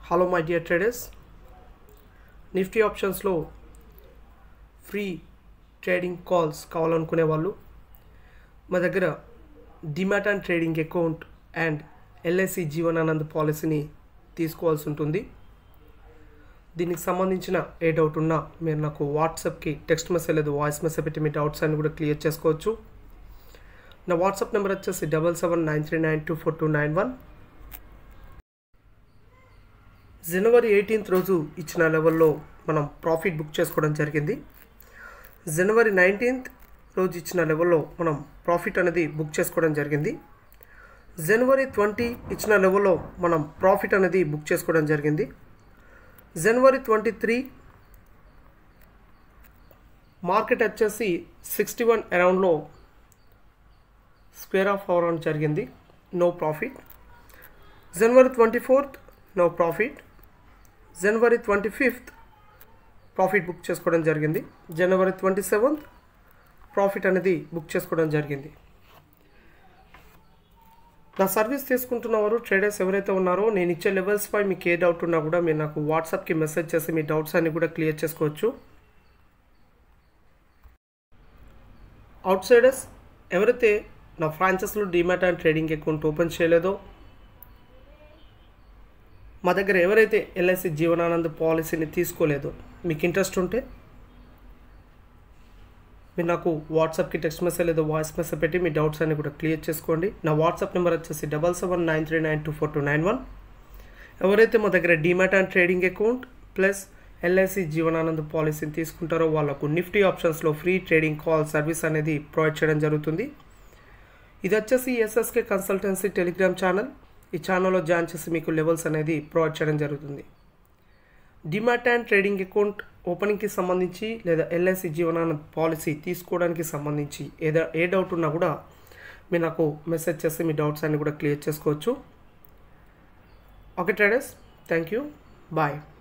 hello my dear traders Nifty ఆప్షన్స్లో free trading calls కావాలనుకునే వాళ్ళు మా దగ్గర demat and trading account and LIC Jeevan Anand పాలసీని తీసుకోవాల్సి ఉంటుంది దీనికి సంబంధించిన ఏ డౌట్ ఉన్నా మీరు నాకు వాట్సాప్కి టెక్స్ట్ మెసేజ్ లేదు వాయిస్ మెసేజ్ పెట్టి మీ డౌట్స్ అన్ని కూడా క్లియర్ చేసుకోవచ్చు నా వాట్సాప్ నెంబర్ వచ్చేసి double seven nine three nine two four two nine one January eighteenth రోజు ఇచ్చిన లెవెల్లో మనం ప్రాఫిట్ బుక్ చేసుకోవడం జరిగింది జనవరి నైన్టీన్త్ రోజు ఇచ్చిన లెవెల్లో మనం ప్రాఫిట్ అనేది బుక్ చేసుకోవడం జరిగింది జనవరి ట్వంటీ ఇచ్చిన లెవెల్లో మనం ప్రాఫిట్ అనేది బుక్ చేసుకోవడం జరిగింది జనవరి ట్వంటీ త్రీ మార్కెట్ వచ్చేసి సిక్స్టీ వన్ అరౌండ్లో స్క్వేర్ ఆఫ్ అరౌండ్ జరిగింది no profit January twenty fourth no profit January twenty fifth profit book చేసుకోవడం జరిగింది జనవరి ట్వంటీ సెవెంత్ ప్రాఫిట్ అనేది బుక్ చేసుకోవడం జరిగింది నా సర్వీస్ తీసుకుంటున్న వారు ట్రేడర్స్ ఎవరైతే ఉన్నారో నేను ఇచ్చే లెవెల్స్పై మీకు ఏ డౌట్ ఉన్నా కూడా మీరు నాకు వాట్సాప్కి మెసేజ్ చేసి మీ డౌట్స్ అన్ని కూడా క్లియర్ చేసుకోవచ్చు అవుట్ సైడర్స్ ఎవరైతే నా ఫ్రాంచైస్లో demat and trading account open చేయలేదో మా దగ్గర ఎవరైతే ఎల్ఐసి జీవనానంద్ పాలసీని తీసుకోలేదో మీకు ఇంట్రెస్ట్ ఉంటే మీరు నాకు వాట్సాప్కి టెక్స్ట్ మెసేజ్ లేదా వాయిస్ మెసేజ్ పెట్టి మీ డౌట్స్ అన్ని కూడా క్లియర్ చేసుకోండి నా వాట్సాప్ నెంబర్ వచ్చేసి double seven nine three nine two four two nine one ఎవరైతే మా దగ్గర demat and trading account plus LIC Jeevan Anand పాలసీని తీసుకుంటారో వాళ్ళకు నిఫ్టీ ఆప్షన్స్లో ఫ్రీ ట్రేడింగ్ కాల్ సర్వీస్ అనేది ప్రొవైడ్ చేయడం జరుగుతుంది ఇది వచ్చేసి ఎస్ఎస్కే కన్సల్టెన్సీ టెలిగ్రామ్ ఛానల్ ఈ ఛానల్లో జాయిన్ చేసి మీకు లెవెల్స్ అనేది ప్రొవైడ్ చేయడం జరుగుతుంది డిమాట్ అండ్ ట్రేడింగ్ అకౌంట్ ఓపెనింగ్కి సంబంధించి లేదా ఎల్ఐసి జీవనానంద్ పాలసీ తీసుకోవడానికి సంబంధించి ఏదో ఏ డౌట్ ఉన్నా కూడా మీరు నాకు మెసేజ్ చేసి మీ డౌట్స్ అన్ని కూడా క్లియర్ చేసుకోవచ్చు okay traders thank you bye